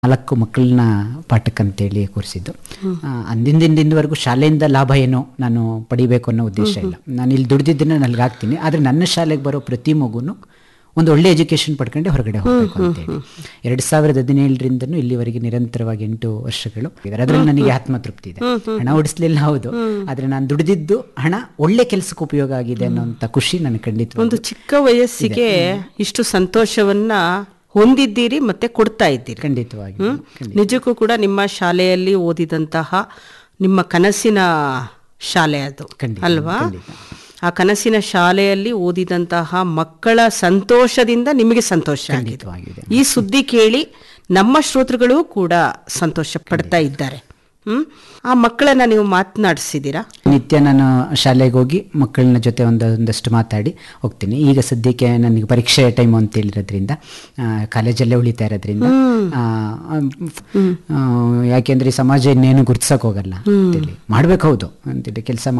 ನಾಲ್ಕು ಮಕ್ಕಳನ್ನ ಪಾಠಕ್ಕಂತೇಳಿ ಕೂರಿಸಿದ್ದು ಅಂದಿನ ದಿನದಿಂದವರೆಗೂ ಶಾಲೆಯಿಂದ ಲಾಭ ಏನೋ ನಾನು ಪಡಿಬೇಕು ಅನ್ನೋ ಉದ್ದೇಶ ಇಲ್ಲ ನಾನು ಇಲ್ಲಿ ದುಡ್ದಿದ್ದನ್ನ ನನಗೆ ಹಾಕ್ತೀನಿ ಆದರೆ ನನ್ನ ಶಾಲೆಗೆ ಬರೋ ಪ್ರತಿ ಮಗುನು ಒಂದು ಒಳ್ಳೆ ಎಜುಕೇಶನ್ ಪಡ್ಕೊಂಡೆ ಹೊರಗಡೆ ಹೋಗಬೇಕು ಅಂತೇಳಿ ಎರಡು ಸಾವಿರದ ಹದಿನೇಳರಿಂದನೂ ಇಲ್ಲಿವರೆಗೆ ನಿರಂತರವಾಗಿ ಎಂಟು ವರ್ಷಗಳು ಅದರಲ್ಲಿ ನನಗೆ ಆತ್ಮತೃಪ್ತಿ ಇದೆ ಹಣ ಉಡಿಸ್ಲಿಲ್ಲ ಹೌದು ಆದರೆ ನಾನು ದುಡಿದಿದ್ದು ಹಣ ಒಳ್ಳೆ ಕೆಲಸಕ್ಕೆ ಉಪಯೋಗ ಆಗಿದೆ ಅನ್ನೋಂಥ ಖುಷಿ ನನಗೆ ಖಂಡಿತ ಒಂದು ಚಿಕ್ಕ ವಯಸ್ಸಿಗೆ ಇಷ್ಟು ಸಂತೋಷವನ್ನ ಹೊಂದಿದ್ದೀರಿ ಮತ್ತೆ ಕೊಡ್ತಾ ಇದ್ದೀರಿ ಖಂಡಿತವಾಗಿ ಹ್ಮ್? ನಿಜಕ್ಕೂ ಕೂಡ ನಿಮ್ಮ ಶಾಲೆಯಲ್ಲಿ ಓದಿದಂತಹ ನಿಮ್ಮ ಕನಸಿನ ಶಾಲೆ ಅದು ಖಂಡಿತ, ಅಲ್ವಾ ಖಂಡಿತ. ಆ ಕನಸಿನ ಶಾಲೆಯಲ್ಲಿ ಓದಿದಂತಹ ಮಕ್ಕಳ ಸಂತೋಷದಿಂದ ನಿಮಗೆ ಸಂತೋಷ ಆಗಿದೆ ಖಂಡಿತವಾಗಿದೆ ಈ ಸುದ್ದಿ ಕೇಳಿ ನಮ್ಮ ಶ್ರೋತೃಗಳು ಕೂಡ ಸಂತೋಷ ಪಡ್ತಾ ಇದ್ದಾರೆ ಹ್ಮ್ ಆ ಮಕ್ಕಳನ್ನ ನೀವು ಮಾತನಾಡಿಸಿದ್ದೀರಾ ನಿತ್ಯ ನಾನು ಶಾಲೆಗೆ ಹೋಗಿ ಮಕ್ಕಳನ್ನ ಜೊತೆ ಒಂದು ಒಂದಷ್ಟು ಮಾತಾಡಿ ಹೋಗ್ತೀನಿ ಈಗ ಸದ್ಯಕ್ಕೆ ನನಗೆ ಪರೀಕ್ಷೆ ಟೈಮ್ ಅಂತ ಹೇಳಿರೋದ್ರಿಂದ ಆ, ಕಾಲೇಜಲ್ಲೇ ಉಳಿತಾ ಇರೋದ್ರಿಂದ ಆ, ಆ, ಯಾಕೆಂದ್ರೆ ಈ ಸಮಾಜ ಇನ್ನೇನು ಗುರ್ತಿಸಕ್ ಹೋಗಲ್ಲ ಅಂತೇಳಿ ಮಾಡ್ಬೇಕು ಹೌದು ಅಂತೇಳಿ ಕೆಲಸ